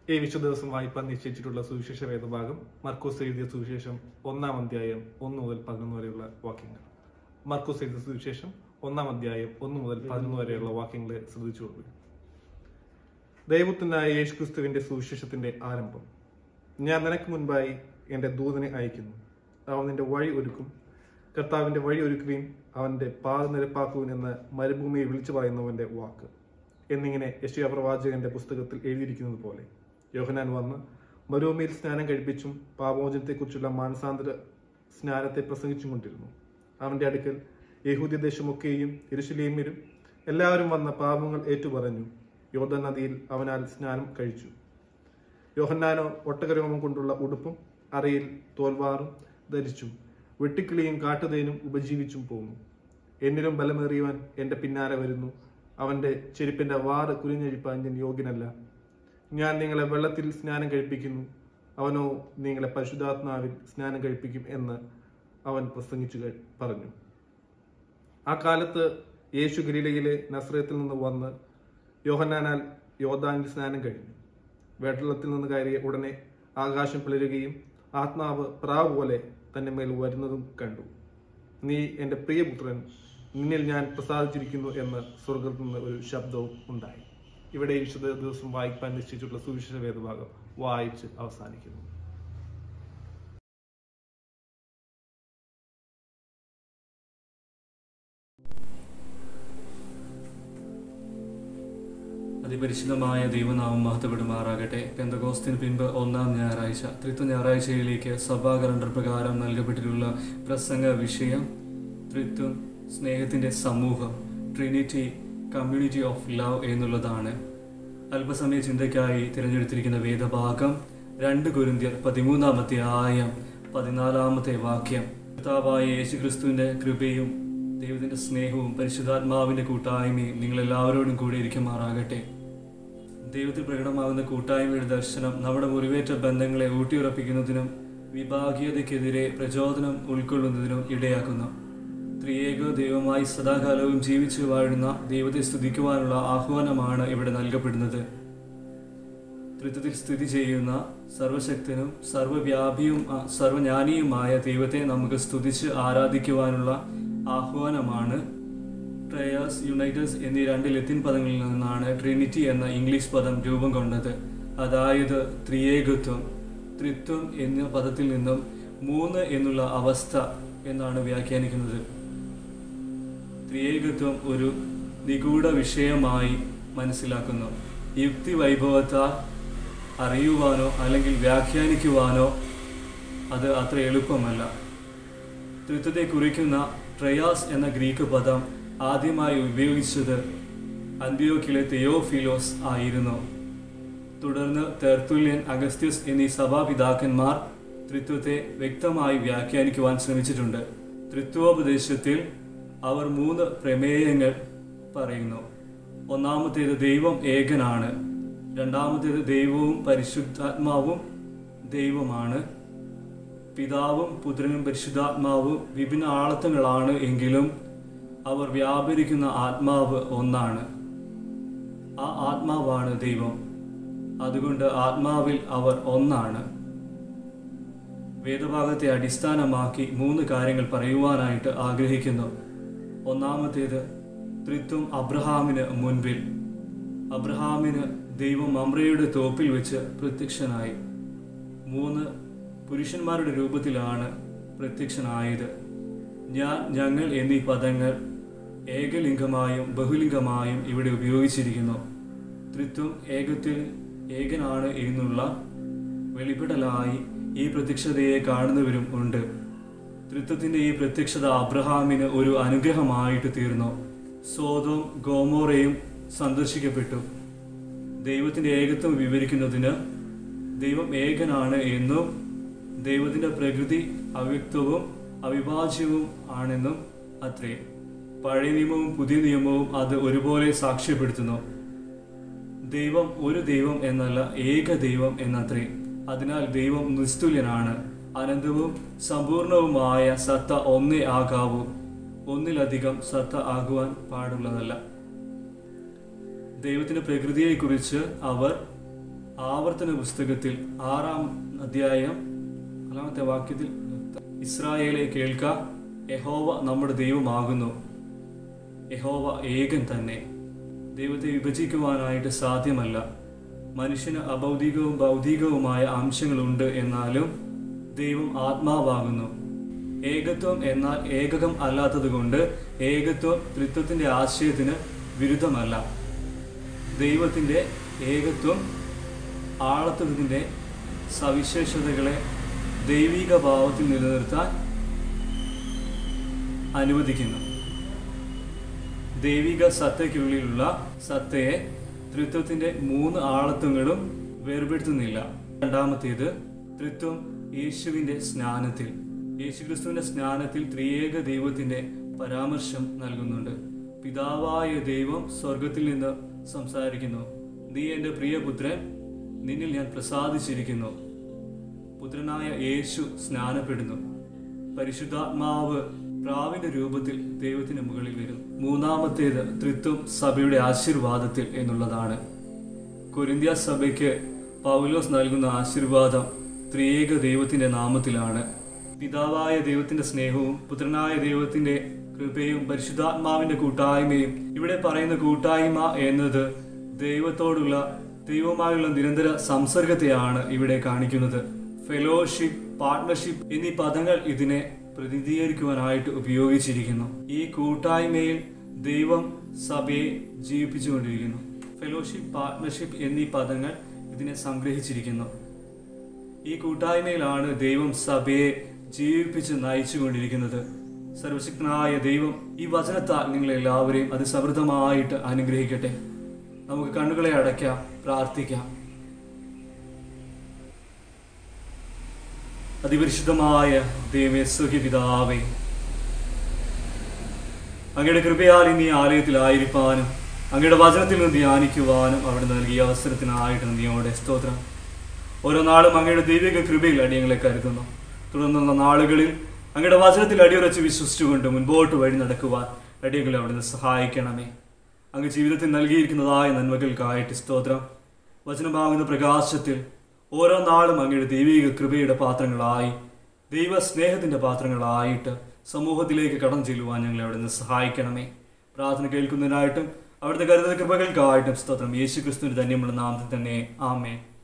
ഈ വിശുദ്ധ ദിവസം വായിപ്പാൻ നിശ്ചയിച്ചിട്ടുള്ള സുവിശേഷ വേദഭാഗം മർക്കോസ് എഴുതിയ സുവിശേഷം ഒന്നാം അധ്യായം ഒന്ന് മുതൽ പതിനൊന്ന് വരെയുള്ള വാക്യങ്ങൾ മർക്കോസ് എഴുതിയ സുവിശേഷം ഒന്നാം അധ്യായം ഒന്ന് മുതൽ പതിനൊന്ന് വരെയുള്ള വാക്യങ്ങളെ ശ്രദ്ധിച്ചു കൊടുക്കുക ദൈവത്തിനായ യേശുക്രിസ്തുവിന്റെ സുവിശേഷത്തിന്റെ ആരംഭം ഞാൻ നിനക്ക് മുൻപായി എന്റെ ദൂതനെ അയക്കുന്നു അവൻ നിന്റെ വഴി ഒരുക്കും കർത്താവിന്റെ വഴി ഒരുക്കുവിൻ അവന്റെ പാത നിരപ്പാക്കുവിൻ എന്ന് മരുഭൂമിയെ വിളിച്ചു പറയുന്നവന്റെ വാക്ക് എന്നിങ്ങനെ യശയ പ്രവാചകന്റെ പുസ്തകത്തിൽ എഴുതിയിരിക്കുന്നത് പോലെ യോഹനാൻ വന്ന് മരുഭൂമിയിൽ സ്നാനം കഴിപ്പിച്ചും പാപമോചനത്തെക്കുറിച്ചുള്ള മാനസാന്തര സ്നാനത്തെ പ്രസംഗിച്ചും കൊണ്ടിരുന്നു അവന്റെ അടുക്കൽ യഹൂദ്യ ദേശമൊക്കെയും ഇരുശലേമ്യരും എല്ലാവരും വന്ന പാപങ്ങൾ ഏറ്റുപറഞ്ഞു യോർദൻ നദിയിൽ അവനാൽ സ്നാനം കഴിച്ചു യോഹന്നാനോ ഒട്ടകരോമം കൊണ്ടുള്ള ഉടുപ്പും അറയിൽ തോൽവാറും ധരിച്ചും വെട്ടിക്കിളിയും കാട്ടുതേനും ഉപജീവിച്ചും പോന്നു എന്നിലും ബലമേറിയവൻ എന്റെ പിന്നാലെ വരുന്നു അവന്റെ ചെരുപ്പിന്റെ വാറ് കുലിഞ്ഞഴിപ്പാൻ ഞാൻ യോഗ്യനല്ല ഞാൻ നിങ്ങളെ വെള്ളത്തിൽ സ്നാനം കഴിപ്പിക്കുന്നു അവനോ നിങ്ങളെ പരിശുദ്ധാത്മാവിൽ സ്നാനം കഴിപ്പിക്കും എന്ന് അവൻ പ്രസംഗിച്ചു കഴി- പറഞ്ഞു ആ കാലത്ത് യേശു ഗലീലയിലെ നസ്രയത്തിൽ നിന്ന് വന്ന് യോഹന്നാനാൽ യോദാനിൽ സ്നാനം കഴിഞ്ഞു വെള്ളത്തിൽ നിന്ന് കയറിയ ഉടനെ ആകാശം പിളരുകയും ആത്മാവ് പ്രാവ് പോലെ തന്റെ മേൽ വരുന്നതും കണ്ടു നീ എന്റെ പ്രിയപുത്രൻ നിന്നിൽ ഞാൻ പ്രസാദിച്ചിരിക്കുന്നു എന്ന് സ്വർഗത്തിൽ നിന്ന് ഒരു ശബ്ദവും ഉണ്ടായി ഇവിടെ ഈ വിശുദ്ധ ദിവസം വായിക്കാൻ നിശ്ചയിച്ചിട്ടുള്ള സുവിശേഷ വേദഭാഗം വായിച്ച് അവസാനിക്കുന്നു അതിപരിശുദ്ധമായ ദൈവനാമം മഹത്വപ്പെടുമാറാകട്ടെ പെന്തകോസ്തിന് പിൻപ് ഒന്നാം ഞായറാഴ്ച ത്രിത്വ ഞായറാഴ്ചയിലേക്ക് സഭാ കലണ്ടർ പ്രകാരം നൽകപ്പെട്ടിട്ടുള്ള പ്രസംഗ വിഷയം ത്രിത്വം സ്നേഹത്തിന്റെ സമൂഹം ട്രിനിറ്റി കമ്മ്യൂണിറ്റി ഓഫ് ലവ് എന്നുള്ളതാണ് അല്പസമയ ചിന്തയ്ക്കായി തിരഞ്ഞെടുത്തിരിക്കുന്ന വേദഭാഗം രണ്ട് കുരുന്തിയർ പതിമൂന്നാമത്തെ ആയം പതിനാലാമത്തെ വാക്യം കർത്താവായ യേശുക്രിസ്തുവിന്റെ കൃപയും ദൈവത്തിന്റെ സ്നേഹവും പരിശുദ്ധാത്മാവിന്റെ കൂട്ടായ്മയും നിങ്ങൾ എല്ലാവരോടും കൂടി ഇരിക്കുമാറാകട്ടെ ദൈവത്തിൽ പ്രകടമാകുന്ന കൂട്ടായ്മയുടെ ദർശനം നമ്മുടെ മുറിവേറ്റ ബന്ധങ്ങളെ ഊട്ടിയുറപ്പിക്കുന്നതിനും വിഭാഗീയതയ്ക്കെതിരെ പ്രചോദനം ഉൾക്കൊള്ളുന്നതിനും ഇടയാക്കുന്നു ത്രിയേക ദൈവമായി സദാകാലവും ജീവിച്ചു വാഴുന്ന ദൈവത്തെ സ്തുതിക്കുവാനുള്ള ആഹ്വാനമാണ് ഇവിടെ നൽകപ്പെടുന്നത് ത്രിത്വത്തിൽ സ്ഥിതി ചെയ്യുന്ന സർവശക്തനും സർവവ്യാപിയും ആ, സർവജ്ഞാനിയുമായ ദൈവത്തെ നമുക്ക് സ്തുതിച്ച് ആരാധിക്കുവാനുള്ള ആഹ്വാനമാണ് ട്രയാസ് യുണൈറ്റസ് എന്നീ രണ്ട് ലത്തിൻ പദങ്ങളിൽ നിന്നാണ് ട്രിനിറ്റി എന്ന ഇംഗ്ലീഷ് പദം രൂപം കൊണ്ടത് അതായത് ത്രിയേകത്വം ത്രിത്വം എന്ന പദത്തിൽ നിന്നും മൂന്ന് എന്നുള്ള അവസ്ഥ എന്നാണ് വ്യാഖ്യാനിക്കുന്നത് ത്രിയേകത്വം ഒരു നിഗൂഢ വിഷയമായി മനസ്സിലാക്കുന്നു യുക്തി വൈഭവത്താൽ അറിയുവാനോ അല്ലെങ്കിൽ വ്യാഖ്യാനിക്കുവാനോ അത് അത്ര എളുപ്പമല്ല ത്രിത്വത്തെ കുറിക്കുന്ന ട്രയാസ് എന്ന ഗ്രീക്ക് പദം ആദ്യമായി ഉപയോഗിച്ചത് അന്ത്യോക്കിലെ തെയോഫിലോസ് ആയിരുന്നു തുടർന്ന് തെർത്തുല്യൻ അഗസ്ത്യസ് എന്നീ സഭാപിതാക്കന്മാർ ത്രിത്വത്തെ വ്യക്തമായി വ്യാഖ്യാനിക്കുവാൻ ശ്രമിച്ചിട്ടുണ്ട് ത്രിത്വോപദേശത്തിൽ അവർ മൂന്ന് പ്രമേയങ്ങൾ പറയുന്നു ഒന്നാമത്തേത് ദൈവം ഏകനാണ് രണ്ടാമത്തേത് ദൈവവും പരിശുദ്ധാത്മാവും ദൈവമാണ് പിതാവും പുത്രനും പരിശുദ്ധാത്മാവും വിഭിന്ന ആളത്വങ്ങളാണ് എങ്കിലും അവർ വ്യാപരിക്കുന്ന ആത്മാവ് ഒന്നാണ് ആ ആത്മാവാണ് ദൈവം അതുകൊണ്ട് ആത്മാവിൽ അവർ ഒന്നാണ് വേദഭാഗത്തെ അടിസ്ഥാനമാക്കി മൂന്ന് കാര്യങ്ങൾ പറയുവാനായിട്ട് ആഗ്രഹിക്കുന്നു ഒന്നാമത്തേത് ത്രിത്വം അബ്രഹാമിന് മുൻപിൽ അബ്രഹാമിന് ദൈവം മമ്രയുടെ തോപ്പിൽ വെച്ച് പ്രത്യക്ഷനായി മൂന്ന് പുരുഷന്മാരുടെ രൂപത്തിലാണ് പ്രത്യക്ഷനായത് ഞാൻ ഞങ്ങൾ എന്നീ പദങ്ങൾ ഏകലിംഗമായും ബഹുലിംഗമായും ഇവിടെ ഉപയോഗിച്ചിരിക്കുന്നു ത്രിത്വം ഏകത്തിൽ ഏകനാണ് എന്നുള്ള വെളിപ്പെടലായി ഈ പ്രത്യക്ഷതയെ കാണുന്നവരും ഉണ്ട് ത്രിത്വത്തിന്റെ ഈ പ്രത്യക്ഷത അബ്രഹാമിന് ഒരു അനുഗ്രഹമായിട്ട് തീർന്നു സോതവും ഗോമോറയും സന്ദർശിക്കപ്പെട്ടു ദൈവത്തിന്റെ ഏകത്വം വിവരിക്കുന്നതിന് ദൈവം ഏകനാണ് എന്നും ദൈവത്തിന്റെ പ്രകൃതി അവ്യക്തവും അവിഭാജ്യവും ആണെന്നും അത്രേ പഴയ നിയമവും പുതിയ നിയമവും അത് ഒരുപോലെ സാക്ഷ്യപ്പെടുത്തുന്നു ദൈവം ഒരു ദൈവം എന്നല്ല ഏക ദൈവം എന്നത്രേ അതിനാൽ ദൈവം നിസ്തുല്യനാണ് അനന്തവും സമ്പൂർണവുമായ സത്ത ഒന്നേ ആകാവൂ ഒന്നിലധികം സത്ത ആകുവാൻ പാടുള്ളതല്ല ദൈവത്തിന്റെ പ്രകൃതിയെക്കുറിച്ച് അവർ ആവർത്തന പുസ്തകത്തിൽ ആറാം അധ്യായം നാലാമത്തെ വാക്യത്തിൽ ഇസ്രായേലെ കേൾക്ക യഹോവ നമ്മുടെ ദൈവമാകുന്നു യഹോവ ഏകൻ തന്നെ ദൈവത്തെ വിഭജിക്കുവാനായിട്ട് സാധ്യമല്ല മനുഷ്യന് അഭൗതികവും ഭൗതികവുമായ അംശങ്ങളുണ്ട് എന്നാലും ദൈവം ആത്മാവാകുന്നു ഏകത്വം എന്നാൽ ഏകകം അല്ലാത്തതുകൊണ്ട് ഏകത്വം ത്രിത്വത്തിന്റെ ആശയത്തിന് വിരുദ്ധമല്ല ദൈവത്തിന്റെ ഏകത്വം ആളത്വത്തിന്റെ സവിശേഷതകളെ ദൈവിക ഭാവത്തിൽ നിലനിർത്താൻ അനുവദിക്കുന്നു ദൈവിക സത്തയ്ക്കുള്ളിലുള്ള സത്തയെ ത്രിത്വത്തിന്റെ മൂന്ന് ആളത്വങ്ങളും വേർപെടുത്തുന്നില്ല രണ്ടാമത്തേത് ത്രിത്വം യേശുവിന്റെ സ്നാനത്തിൽ യേശുക്രിസ്തുവിന്റെ സ്നാനത്തിൽ ത്രിയേക ദൈവത്തിന്റെ പരാമർശം നൽകുന്നുണ്ട് പിതാവായ ദൈവം സ്വർഗത്തിൽ നിന്ന് സംസാരിക്കുന്നു നീ എൻ്റെ പ്രിയപുത്രൻ നിന്നിൽ ഞാൻ പ്രസാദിച്ചിരിക്കുന്നു പുത്രനായ യേശു സ്നാനപ്പെടുന്നു പരിശുദ്ധാത്മാവ് പ്രാവിന്റെ രൂപത്തിൽ ദൈവത്തിന് മുകളിൽ വരും മൂന്നാമത്തേത് ത്രിത്വം സഭയുടെ ആശീർവാദത്തിൽ എന്നുള്ളതാണ് കൊരിന്ത്യ സഭയ്ക്ക് പൗലോസ് നൽകുന്ന ആശീർവാദം ത്രിയേക ദൈവത്തിന്റെ നാമത്തിലാണ് പിതാവായ ദൈവത്തിന്റെ സ്നേഹവും പുത്രനായ ദൈവത്തിന്റെ കൃപയും പരിശുദ്ധാത്മാവിന്റെ കൂട്ടായ്മയും ഇവിടെ പറയുന്ന കൂട്ടായ്മ എന്നത് ദൈവത്തോടുള്ള ദൈവവുമായുള്ള നിരന്തര സംസർഗത്തെയാണ് ഇവിടെ കാണിക്കുന്നത് ഫെലോഷിപ്പ് പാർട്ട്ണർഷിപ്പ് എന്നീ പദങ്ങൾ ഇതിനെ പ്രതിനിധീകരിക്കുവാനായിട്ട് ഉപയോഗിച്ചിരിക്കുന്നു ഈ കൂട്ടായ്മയിൽ ദൈവം സഭയെ ജീവിപ്പിച്ചുകൊണ്ടിരിക്കുന്നു ഫെലോഷിപ്പ് പാർട്ട്ണർഷിപ്പ് എന്നീ പദങ്ങൾ ഇതിനെ സംഗ്രഹിച്ചിരിക്കുന്നു ഈ കൂട്ടായ്മയിലാണ് ദൈവം സഭയെ ജീവിപ്പിച്ച് നയിച്ചുകൊണ്ടിരിക്കുന്നത് സർവശക്തനായ ദൈവം ഈ വചനത്താൽ നിങ്ങളെല്ലാവരെയും അതിസമൃദ്ധമായിട്ട് അനുഗ്രഹിക്കട്ടെ നമുക്ക് കണ്ണുകളെ അടയ്ക്കാം പ്രാർത്ഥിക്കാം അതിപരിശുദ്ധമായ ദൈവമേ സുഖിപിതാവേ അങ്ങയുടെ കൃപയാൽ ഇന്ന് ഈ ആലയത്തിലായിരിക്കാനും അങ്ങയുടെ വചനത്തിൽ നിന്ന് ധ്യാനിക്കുവാനും അവിടെ നൽകിയ അവസരത്തിനായിട്ട് നന്ദിയോടെ സ്തോത്രം ഓരോ നാളും അങ്ങയുടെ ദൈവിക കൃപയിൽ അടിയങ്ങളെ കരുതുന്നു തുടർന്നുള്ള നാളുകളിൽ അങ്ങയുടെ വചനത്തിൽ അടിയുറച്ച് വിശ്വസിച്ചുകൊണ്ട് മുൻപോട്ട് വഴി നടക്കുവാൻ അടിയങ്ങളെ അവിടുന്ന് സഹായിക്കണമേ അങ്ങ് ജീവിതത്തിൽ നൽകിയിരിക്കുന്നതായ നന്മകൾക്കായിട്ട് സ്തോത്രം വചനമാകുന്ന പ്രകാശത്തിൽ ഓരോ നാളും അങ്ങയുടെ ദൈവിക കൃപയുടെ പാത്രങ്ങളായി ദൈവ സ്നേഹത്തിന്റെ പാത്രങ്ങളായിട്ട് സമൂഹത്തിലേക്ക് കടന്നു ചെല്ലുവാൻ ഞങ്ങളെ അവിടുന്ന് സഹായിക്കണമേ പ്രാർത്ഥന കേൾക്കുന്നതിനായിട്ടും അവിടുത്തെ കരുതൽ കൃപകൾക്കായിട്ടും സ്തോത്രം യേശു ക്രിസ്തുവിന്റെ ധന്യമുള്ള നാമത്തിൽ തന്നെ ആമേ